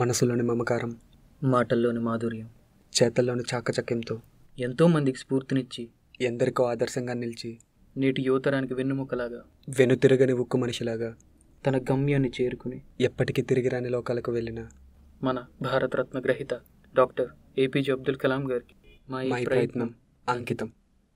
మనసులోని మమకారం మాటల్లోని మాధుర్యం చేతల్లోని చాకచక్యంతో ఎంతో మందికి స్ఫూర్తినిచ్చి ఎందరికో ఆదర్శంగా నిలిచి నేటి యువతరానికి వెన్నుముకలాగా వెనుతిరగని ఉక్కు మనిషిలాగా తన గమ్యాన్ని చేరుకుని ఎప్పటికీ తిరిగి రాని లోకాలకు వెళ్ళిన మన భారతరత్న గ్రహీత డాక్టర్ ఏపీజే అబ్దుల్ కలాం గారికి మా ఈ మా ఈ ప్రయత్నం అంకితం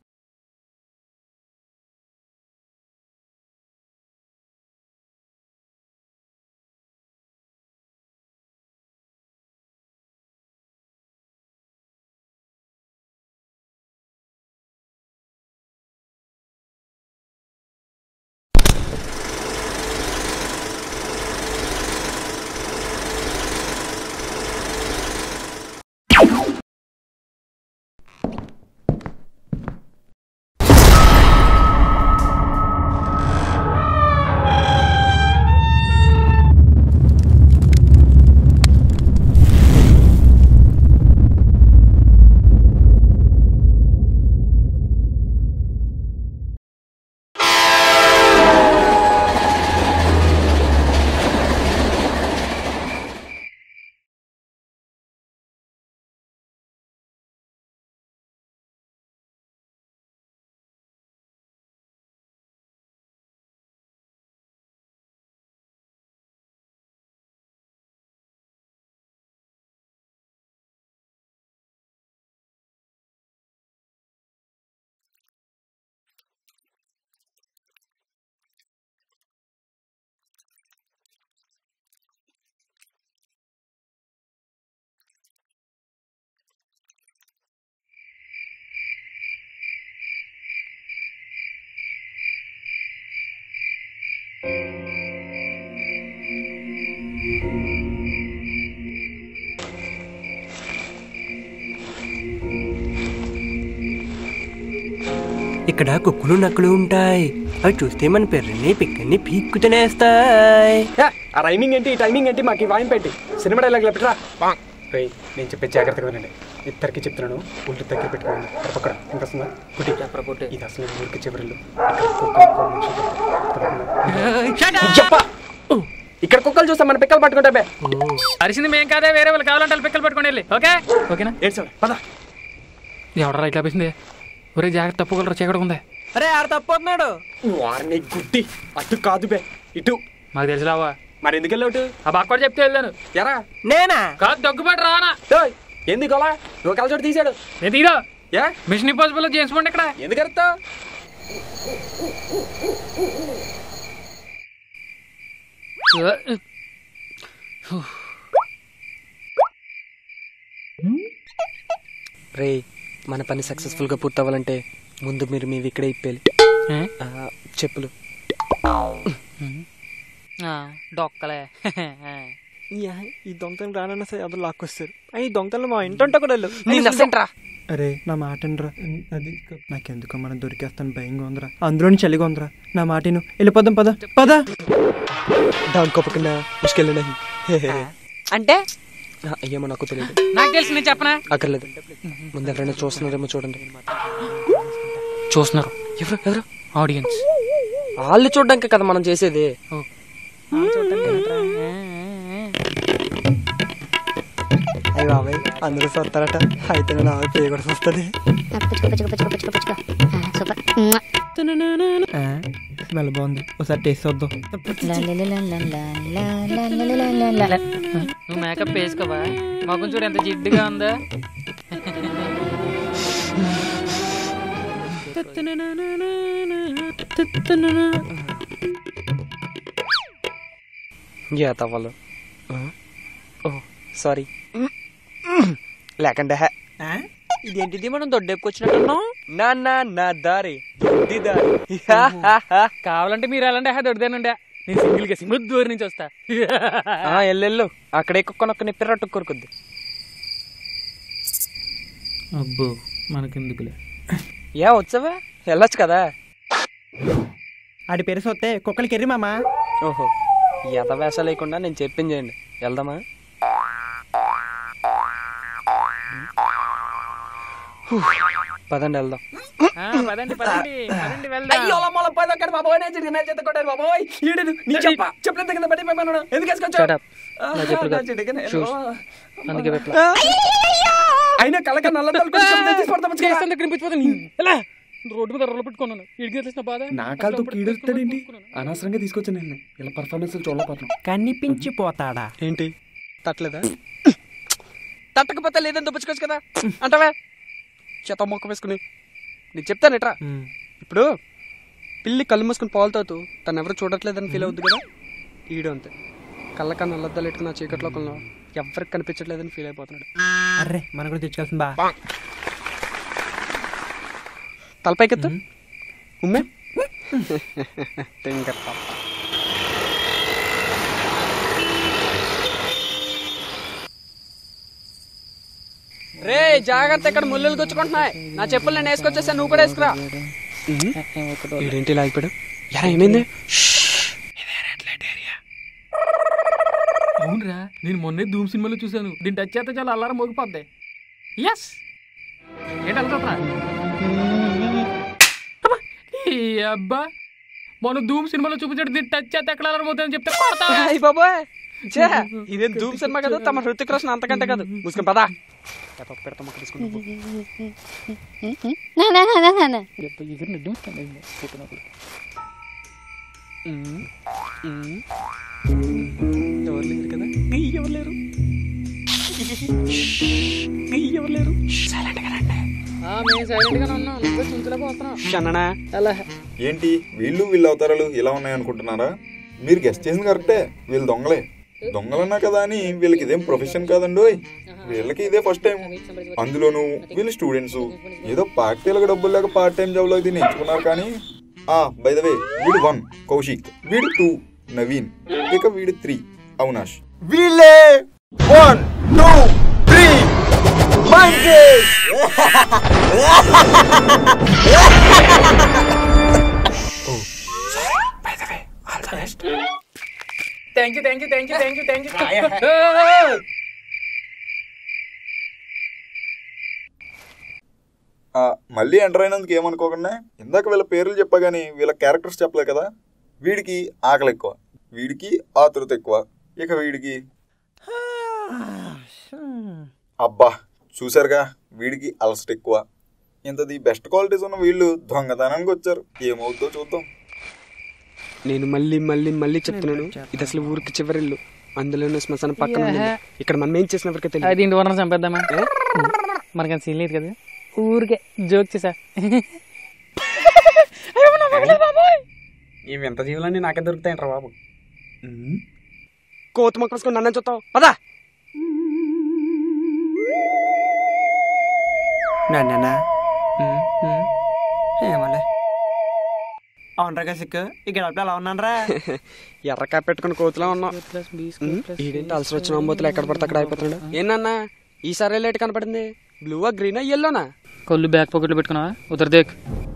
ఇక్కడ కుక్కులు నక్కలు ఉంటాయి అవి చూస్తే మన పెర్రని పిక్కని పీక్కు తినేస్తాయి ఆ రైమింగ్ ఏంటి ఈ టైమింగ్ ఏంటి మాకు ఈ వాయిన్ పెట్టి సినిమా డైలాగ్ పెట్టరా రే నేను చెప్పే జాగ్రత్తగా వినండి ఇద్దరికి చెప్తున్నాను ఒళ్ళు దగ్గర పెట్టుకోండి పక్కన ఇంకా వస్తుందా కుటి చెప్పరకొట్టే ఇది అసలు ఊరికి చివరిల్లు ఇక్కడ కుక్కలు ఎక్కువ మనుషులు. యప్ప! ఇక్కడ కుక్కలు చూస్తే మన పిక్కలు పట్టుకుంటా బే అరిసింది మేం కాదే వేరే వాళ్ళు కావాలంటే వాళ్ళు పిక్కలు పట్టుకొని వెళ్ళి ఓకే ఓకేనా ఏడ్చాడు పద ఎవడరా ఇట్లా ఆపేసింది ఒరే జాగ్రత్త తప్పుకోగలరా చీకటి ఉంది అరే ఆడ తప్పొస్తున్నాడు వారిని గుడ్డి అటు కాదు బే ఇటు మాకు తెలిసిరావా మరి ఎందుకు వెళ్ళావు ఆ బాక్కడు చెప్తే వెళ్ళాను ఎరా నేనా కాదు దగ్గుబాటు రానా ఏయ్, ఎందుకు అలా నువ్వు కలచోటి తీసాడు నేను తీరా ఏ మిషన్ ఇంపాసిబుల్ జేమ్స్ బాండ్ ఇక్కడ ఎందుకు అరుస్తావు రే మన పని సక్సెస్ఫుల్గా పూర్తవ్వాలంటే ముందు మీరు మీవి ఇక్కడే ఇప్పేయాలి ఆ, చెప్పులు డొక్కలే యా, ఈ దొంగతనం రానన్నా సరే అదో లాక్కొస్తారు ఆ, ఈ దొంగతనం మా ఇంటి కూడా వెళ్ళు నేను అసంట్రా అరే నా మాట అనరా అది నాకెందుకో మనం దొరికేస్తాను భయంగా ఉందిరా అందులోని చలిగా ఉందిరా నా మాటను వెళ్ళిపోదాం పద పద దాని కొప్పకుండా ముసుకెళ్ళండి అంటే ఏమో నాకు తెలియదు నాకు తెలిసి నేను చెప్పనా అక్కర్లేదు ముందు ఎవరైనా చూస్తున్నారేమో చూడండి చూస్తున్నారు ఎవరు ఎవరు ఆడియన్స్ వాళ్ళు చూడడానికి కదా మనం చేసేది అయ్యి బాబాయ్ అందరూ చూస్తారట అయితే నేను ఆవిడ పేరు కూడా చూస్తుంది సూపర్ స్మెల్ బాగుంది ఒకసారి టేస్ట్ చూద్దాం నువ్వు మేకప్ వేసుకోవా మాకు చూడు ఎంత జిడ్డుగా ఉందా యా తవ్వాలి ఓ సారీ లేకంటే హే ఇదేంటిది మనం దొడ్డెక్కొచ్చినట్టున్నాం నా నా నా దారి దొడ్డి దారి హా, హా, హా. కావాలంటే మీరు అలాంటి హా దొడిదేనండి నేను సింగిల్ గా సింగిల్ దూరం నుంచి వస్తా ఆ, ఎల్లెళ్ళు అక్కడే కుక్క నొక్క నిప్పిరట్టు కొరుకుద్ది అబ్బో మనకెందుకులే ఏ వచ్చావా వెళ్ళొచ్చు కదా ఆడి పేరు చూస్తే కుక్కలకి ఎర్రి మామా ఓహో ఎత వేష లేకుండా నేను చెప్పింది చేయండి వెళ్దామా హూ. పదండి వెళ్దాం పదండి పదండి పదండి అయ్యో మొల పది ఒక్కటి బాబోయ్ నేను చిరిగిన చేత కొట్టాడు బాబోయ్ ఈడు నీ చెప్ప చెప్పలేదు కింద పెట్టి పోయిపోయాను ఎందుకు Shut వేసుకొచ్చావు up. నా చెప్పులు కాదు. Shoes. అందుకే పెట్టలా అయినా కళ్ళక నల్ల చేస్తాను దగ్గర పిచ్చిపోతాను ఎలా రోడ్డు మీద రొల్ల పెట్టుకున్నాను ఇడికి తెలిసిన బాధ నా కాలుతో కీడుతాడేంటి అనవసరంగా తీసుకొచ్చాను నేను ఇలా పర్ఫార్మెన్స్ చూడలేకపోతున్నాను కనిపించిపోతాడా ఏంటి తట్టలేదా తట్టకపోతే లేదని దుబ్బుచ్చుకోవచ్చు కదా అంటావా చేత మొక్క వేసుకుని నీకు చెప్తాను ఎట్రా ఇప్పుడు పిల్లి కళ్ళు మూసుకుని పాలు తాగుతూ తను ఎవరు చూడట్లేదని ఫీల్ అవుద్ది కదా ఈడు అంతే కళ్ళ కన్నా నల్లద్దాలు ఎట్టుకున్న చీకట్లో కొన్న ఎవరికి కనిపించట్లేదని ఫీల్ అయిపోతున్నాడు అర్రే మన కూడా తెచ్చుకోవాల్సింది బా తలపైకెత్తు ఉమ్మే తింగర్ పాప. రే జాగ్రత్త ఇక్కడ ముళ్ళులు గుచ్చుకుంటున్నాయి నా చెప్పులు నేను వేసుకొచ్చేసా నువ్వు కూడా వేసుకురా ఏంటి ఇలా అయిపోయాడు ఎలా ఏమైంది అవునరా నేను మొన్నే ధూమ్ సినిమాలో చూశాను దీన్ని టచ్ చేస్తే చాలా అల్లారం మోగిపోద్ది ఎస్ ఏంటి అలా చూడరా? అబ్బా, ఈ అబ్బా మొన్న ధూమ్ సినిమాలో చూపించాడు దీన్ని టచ్ చేస్తే ఎక్కడ అల్లారం అవుతుందని చెప్తే కొడతావా? అయ్య బాబోయ్ ఛే, ఇదేం ధూమ్ సినిమా కదా తమ హృతిక్ రోషన్ అంతకంటే కాదు ముసుకుని పదా పెడతా మొక్క తీసుకుంటా Na na na na na na. ఎప్పుడు ఎగిరి నడ్డి వస్తుంది. పోతున్నా కూడా. ఎవరు లేరు కదా అయ్య, ఎవరు లేరు అయ్య, ఎవరు లేరు సైలెంట్ గా రండి ఆ, మేము సైలెంట్ గానే ఉన్నాం నువ్వే చుంచులకు వస్తున్నాం షన్ననా అలా ఏంటి వీళ్ళు వీళ్ళ అవతారాలు ఇలా ఉన్నాయనుకుంటున్నారా మీరు గెస్ట్ చేసింది కరెక్టే వీళ్ళు దొంగలే దొంగలన్నా కదా అని వీళ్ళకి ఇదేం ప్రొఫెషన్ కాదండి వీళ్ళకి ఇదే ఫస్ట్ టైం అందులోనూ వీళ్ళు స్టూడెంట్స్ ఏదో పార్టీలకు డబ్బులు లేక పార్ట్ టైం జాబ్ లో దీన్ని ఎంచుకున్నారు కానీ ఆ బై ద వే వీడు వన్ కౌశిక్ వీడు టూ నవీన్ ఇక వీడు త్రీ అవినాష్ వీళ్ళే one two three thank you thank you thank you thank you thank you ఆ, మళ్ళీ ఎంటర్ అయినందుకు ఏమనుకోకుండా ఇందాక వీళ్ళ పేర్లు చెప్పా కానీ వీళ్ళ క్యారెక్టర్స్ చెప్పలే కదా వీడికి ఆకలి ఎక్కువ వీడికి ఆతృత ఎక్కువ ఇక వీడికి అబ్బా చూసారుగా వీడికి అలసట ఎక్కువ ఇంతది బెస్ట్ క్వాలిటీస్ ఉన్న వీళ్ళు దొంగతనానికి వచ్చారు ఏమవుతుందో చూద్దాం నేను మళ్ళీ మళ్ళీ మళ్ళీ చెప్తున్నాను ఇది అసలు ఊరికి చివరిల్లు అందులోనే శ్మశానం పక్కన ఉంది. ఇక్కడ మనం ఏం చేసిన వరకే తెలియదు అది ఇంటి ఓనర్ చంపేద్దామా మనకి అంత సీన్ లేదు కదా ఊరికే జోక్ చేసా ఈ వింత జీవులన్నీ నాకే దొరుకుతాయంటారా బాబు కోత మొక్క వేసుకుని నన్ను చూస్తావు పదా నాన్న ఏమలే అవునరా కసిక్ ఈ గడపలో ఎలా ఉన్నానరా ఎర్రకాయ పెట్టుకుని కోతులా ఉన్నాం ఉమ్, ఈడేంటి అలసర వచ్చిన అమ్మతులు ఎక్కడ పడితే అక్కడ అయిపోతున్నాడు ఏంటన్నా ఈసారి లేట్ కనపడింది బ్లూవా గ్రీనా ఎల్లోనా కొల్లు బ్యాక్ పాకెట్లో పెట్టుకున్నావా ఉత్తర దేక్